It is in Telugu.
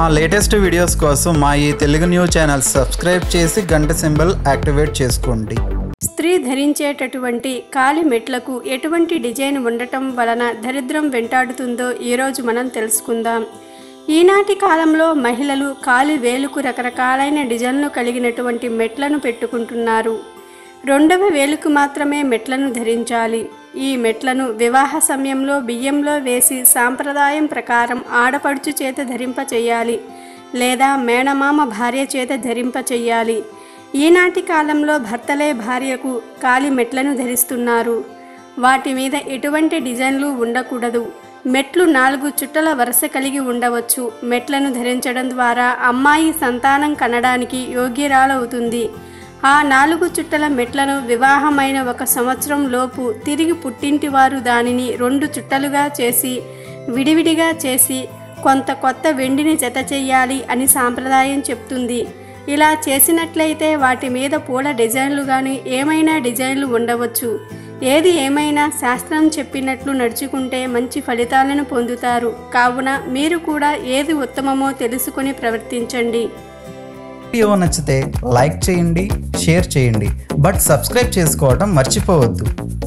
మా లేటెస్ట్ వీడియోస్ కోసం మా ఈ తెలుగు న్యూస్ ఛానల్ సబ్స్క్రైబ్ చేసి గంట సింబల్ యాక్టివేట్ చేసుకోండి స్త్రీ ధరించేటటువంటి కాలి మెట్లకు ఎటువంటి డిజైన్ ఉండటం వలన దరిద్రం వెంటాడుతుందో ఈరోజు మనం తెలుసుకుందాం ఈనాటి కాలంలో మహిళలు కాలి వేలుకు రకరకాలైన డిజైన్లు కలిగినటువంటి మెట్లను పెట్టుకుంటున్నారు రెండవ వేలుకు మాత్రమే మెట్లను ధరించాలి ఈ మెట్లను వివాహ సమయంలో బియ్యంలో వేసి సాంప్రదాయం ప్రకారం ఆడపడుచు చేత ధరింప చేయాలి లేదా మేనమామ భార్య చేత ధరింప చెయ్యాలి ఈనాటి కాలంలో భర్తలే భార్యకు కాలి మెట్లను ధరిస్తున్నారు వాటి మీద ఎటువంటి డిజైన్లు ఉండకూడదు మెట్లు నాలుగు చుట్టల వరుస కలిగి ఉండవచ్చు మెట్లను ధరించడం ద్వారా అమ్మాయి సంతానం కనడానికి యోగ్యరాలవుతుంది ఆ నాలుగు చుట్టల మెట్లను వివాహమైన ఒక సంవత్సరం లోపు తిరిగి పుట్టింటి వారు దానిని రెండు చుట్టలుగా చేసి విడివిడిగా చేసి కొంత కొత్త వెండిని జత చెయ్యాలి అని సాంప్రదాయం చెప్తుంది ఇలా చేసినట్లయితే వాటి మీద పూల డిజైన్లు కానీ ఏమైనా డిజైన్లు ఉండవచ్చు ఏది ఏమైనా శాస్త్రం చెప్పినట్లు నడుచుకుంటే మంచి ఫలితాలను పొందుతారు కావున మీరు కూడా ఏది ఉత్తమమో తెలుసుకొని ప్రవర్తించండి వీడియో నచ్చితే లైక్ చేయండి షేర్ చేయండి బట్ సబ్స్క్రైబ్ చేసుకోవడం మర్చిపోవద్దు